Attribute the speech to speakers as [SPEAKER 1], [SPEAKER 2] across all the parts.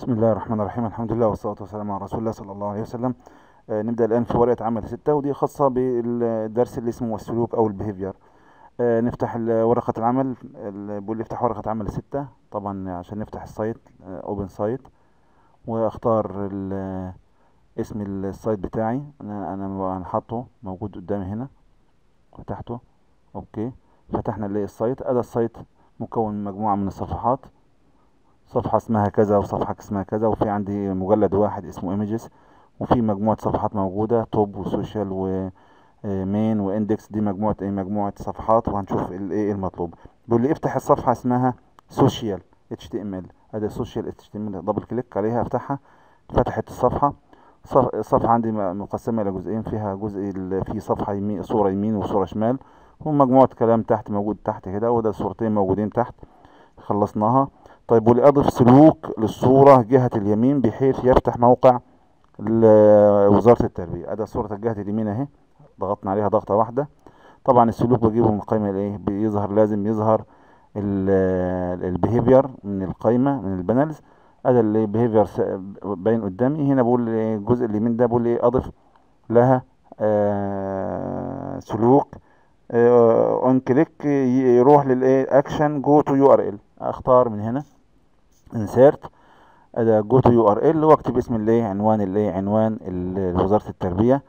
[SPEAKER 1] بسم الله الرحمن الرحيم الحمد لله والصلاة والسلام على رسول الله صلى الله عليه وسلم آه، نبدأ الآن في ورقة عمل ستة ودي خاصة بالدرس اللي اسمه السلوك أو البيهيفير نفتح ال- ورقة العمل ال- بيقول لي افتح ورقة عمل ستة طبعا عشان نفتح السايت اوبن سايت واختار ال- اسم السايت بتاعي انا انا أنا حاطه موجود قدامي هنا فتحته اوكي فتحنا نلاقي السايت ادي السايت مكون من مجموعة من الصفحات صفحة اسمها كذا وصفحة اسمها كذا وفي عندي مجلد واحد اسمه ايمجز وفي مجموعة صفحات موجودة توب وسوشيال ومين واندكس دي مجموعة ايه مجموعة صفحات وهنشوف الايه المطلوب بيقول لي افتح الصفحة اسمها سوشيال اتش تي ام ال ادي سوشيال اتش تي ام ال دبل كليك عليها افتحها فتحت الصفحة صف- الصفحة عندي م- مقسمة إلى جزئين فيها جزء ال- في صفحة يمين صورة يمين وصورة شمال ومجموعة كلام تحت موجود تحت كده وده صورتين موجودين تحت خلصناها طيب ولأضف سلوك للصورة جهة اليمين بحيث يفتح موقع ل- وزارة التربية أدا صورة الجهة اليمين أهي ضغطنا عليها ضغطة واحدة طبعا السلوك بجيبه من القائمة الإيه بيظهر لازم يظهر البيهيفير من القائمة من البانلز أدا البيهيفير باين قدامي هنا بقول إيه الجزء اليمين ده بقول إيه أضف لها آه سلوك اون كليك يروح للايه اكشن جو تو يو ار ال اختار من هنا انسيرت ادي جو تو يو ار ال واكتب اسم الايه عنوان الايه عنوان ال- وزارة التربية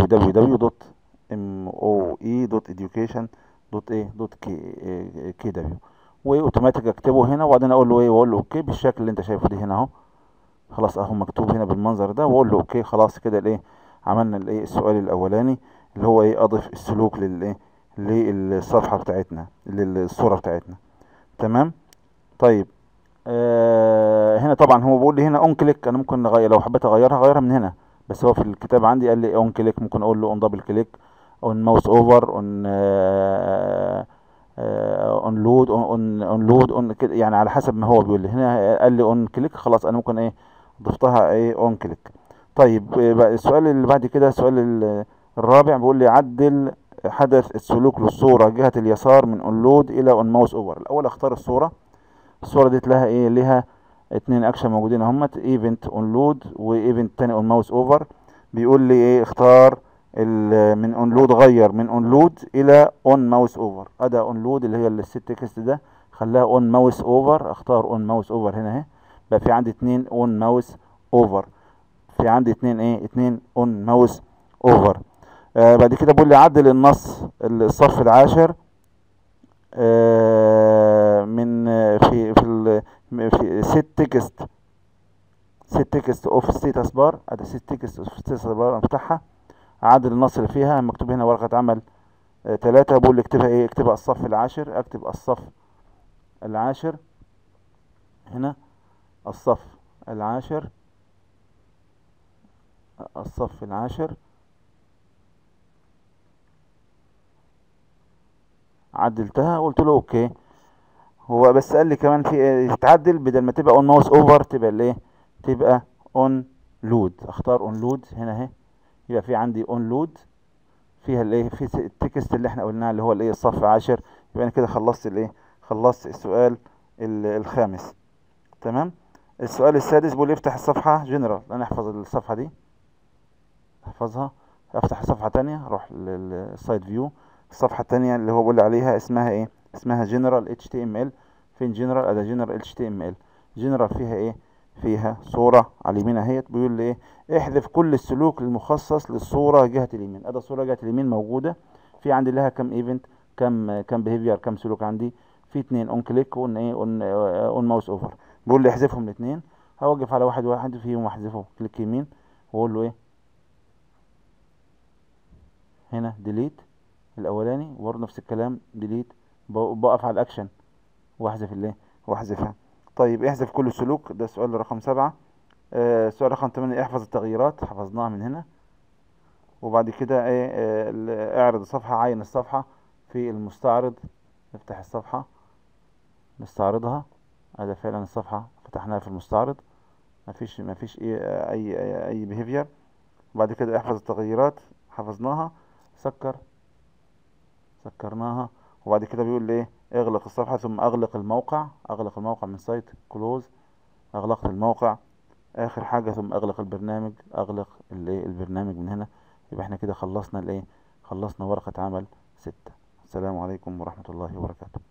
[SPEAKER 1] www.moe.education.a.kw واوتوماتيك اكتبه هنا وبعدين اقول له ايه واقول له اوكي بالشكل اللي انت شايفه دي هنا اهو خلاص اهو مكتوب هنا بالمنظر ده واقول له اوكي خلاص كده الايه عملنا الايه السؤال الاولاني اللي هو ايه اضف السلوك للايه للصفحة بتاعتنا للصورة بتاعتنا تمام طيب آه هنا طبعا هو بيقول لي هنا اون كليك انا ممكن اغير لو حبيت اغيرها اغيرها من هنا بس هو في الكتاب عندي قال لي اون كليك ممكن اقول له اون دبل كليك اون ماوس اوفر اون اون لود اون اون لود اون كده يعني على حسب ما هو بيقول لي هنا قال لي اون كليك خلاص انا ممكن ايه ضفتها ايه اون كليك طيب آه، بقى السؤال اللي بعد كده السؤال ال- الرابع بيقول لي عدل حدث السلوك للصورة جهة اليسار من اونلود الى اون ماوس اوفر الاول اختار الصورة الصورة ديت لها ايه لها اتنين اكشن موجودين اهمت ايفنت اونلود وايفنت تاني اون ماوس اوفر بيقول لي ايه اختار ال- من اونلود غير من اونلود الى اون ماوس اوفر ادا اونلود اللي هي الست تكست ده خلاها اون ماوس اوفر اختار اون ماوس اوفر هنا اهي بقى في عندي اتنين اون ماوس اوفر في عندي اتنين ايه اتنين اون ماوس اوفر آه بعد كده بقول لي عدل النص الصف العاشر آه من آه، في في ال في ست تكست ست تكست اوف ستيتس بار ادي ست تكست اوف ستيتس بار افتحها عدل النص اللي فيها مكتوب هنا ورقة عمل آه تلاتة بقول لي اكتبها ايه اكتبها الصف العاشر اكتب الصف العاشر هنا الصف العاشر الصف العاشر عدلتها قلت له اوكي هو بس قال لي كمان في إيه، تتعدل بدل ما تبقى اون ماوس اوفر تبقى الايه تبقى اون لود اختار اون لود هنا اهي يبقى في عندي اون لود فيها الايه في س- التكست اللي احنا قلناه اللي هو الايه الصف عاشر يبقى انا كده خلصت الايه خلصت السؤال ال- الخامس تمام السؤال السادس بيقول لي افتح الصفحة جنرال انا احفظ الصفحة دي احفظها افتح صفحة تانية اروح للسايد فيو الصفحة التانية اللي هو بيقول لي عليها اسمها ايه اسمها جنرال اتش تي ام ال فين جنرال ادي جنرال اتش تي ام ال جنرال فيها ايه فيها صورة على اليمين اهيت بيقول لي ايه احذف كل السلوك المخصص للصورة جهة اليمين ادي الصورة جهة اليمين موجودة في عندي لها كم ايفنت كم كم بيهيفير كم سلوك عندي في اتنين اون كليك اون ايه اون اون ماوس اوفر بيقول لي احذفهم الاتنين هوقف على واحد واحد فيهم واحذفه كليك يمين واقول له ايه هنا ديليت الاولاني وبرضه نفس الكلام ديليت بقف على الاكشن واحذف الايه واحذفها طيب احذف كل سلوك ده السؤال رقم سبعة آه سؤال رقم تمانية احفظ التغييرات حفظناها من هنا وبعد كده ايه آه ال- اعرض الصفحة عين الصفحة في المستعرض نفتح الصفحة نستعرضها هذا فعلا الصفحة فتحناها في المستعرض مفيش مفيش ايه آه، اي اي, أي behavior وبعد كده احفظ التغييرات حفظناها سكر سكرناها وبعد كده بيقول لي ايه اغلق الصفحة ثم اغلق الموقع اغلق الموقع من سايت كلوز اغلقت الموقع اخر حاجة ثم اغلق البرنامج اغلق الايه البرنامج من هنا يبقى احنا كده خلصنا الايه خلصنا ورقة عمل ستة السلام عليكم ورحمة الله وبركاته